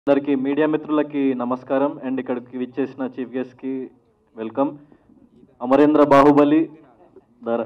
అందరికీ మీడియా మిత్రులకి నమస్కారం అండ్ ఇక్కడికి విచ్చేసిన చీఫ్ గెస్ట్కి వెల్కమ్ అమరేంద్ర బాహుబలి ధర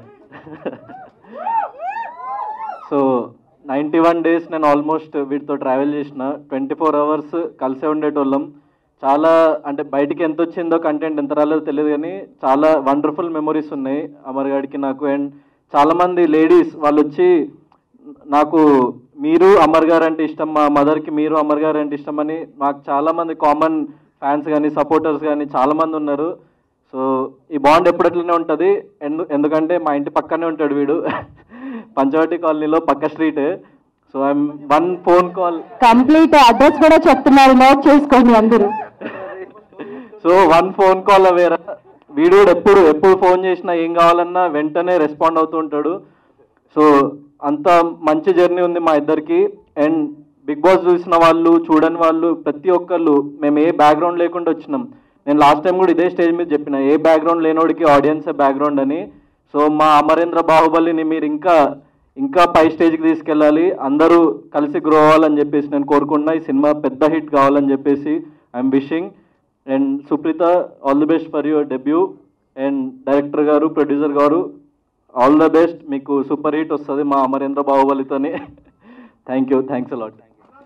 సో నైంటీ వన్ డేస్ నేను ఆల్మోస్ట్ వీటితో ట్రావెల్ చేసిన ట్వంటీ ఫోర్ అవర్స్ కలిసే ఉండేటోళ్ళం చాలా అంటే బయటికి ఎంత వచ్చిందో కంటెంట్ ఎంత రాలేదో తెలియదు కానీ చాలా వండర్ఫుల్ మెమొరీస్ ఉన్నాయి అమర్ గారికి నాకు అండ్ చాలామంది లేడీస్ వాళ్ళు వచ్చి నాకు మీరు అమర్ గారు అంటే ఇష్టం మా మదర్కి మీరు అమర్ గారు అంటే ఇష్టం అని మాకు చాలామంది కామన్ ఫ్యాన్స్ కానీ సపోర్టర్స్ కానీ చాలామంది ఉన్నారు సో ఈ బాండ్ ఎప్పుడట్లనే ఉంటుంది ఎందు ఎందుకంటే మా ఇంటి పక్కనే ఉంటాడు వీడు పంచవటి కాలనీలో పక్క street so I'm one phone call complete address కూడా చెప్తున్నారు నోట్ చేసుకోండి అందరూ సో వన్ ఫోన్ కాల్ అవేరా వీడు కూడా ఎప్పుడు ఎప్పుడు ఫోన్ చేసినా ఏం కావాలన్నా వెంటనే రెస్పాండ్ అవుతూ ఉంటాడు సో అంత మంచి జర్నీ ఉంది మా ఇద్దరికి అండ్ బిగ్ బాస్ చూసిన వాళ్ళు చూడని వాళ్ళు ప్రతి ఒక్కళ్ళు మేము ఏ బ్యాక్గ్రౌండ్ లేకుండా వచ్చినాం నేను లాస్ట్ టైం కూడా ఇదే స్టేజ్ మీద చెప్పిన ఏ బ్యాక్గ్రౌండ్ లేనోడికి ఆడియన్సే బ్యాక్గ్రౌండ్ అని సో మా అమరేంద్ర బాహుబలిని మీరు ఇంకా ఇంకా పై స్టేజ్కి తీసుకెళ్ళాలి అందరూ కలిసి గ్రో అవ్వాలని చెప్పేసి నేను కోరుకుంటున్నా ఈ సినిమా పెద్ద హిట్ కావాలని చెప్పేసి I'm wishing and Supreetha all the best for your debut and director garu producer garu all the best మీకు సూపర్ హిట్ వస్తుంది మా అమరేంద్ర బాహుబలితోని థ్యాంక్ యూ థ్యాంక్స్ అలాట్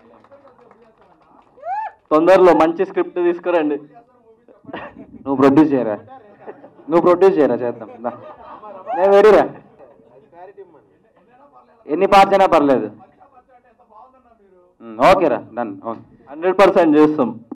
తొందరలో మంచి స్క్రిప్ట్ తీసుకురండి నువ్వు ప్రొడ్యూస్ చేయరా నువ్వు ప్రొడ్యూస్ చేయరా చేద్దాం దా. నేను వెరీరా ఎన్ని పార్ట్స్ అయినా పర్లేదు ఉమ్, ఓకేరా డన్ ఓకే హండ్రెడ్ పర్సెంట్ చేస్తాం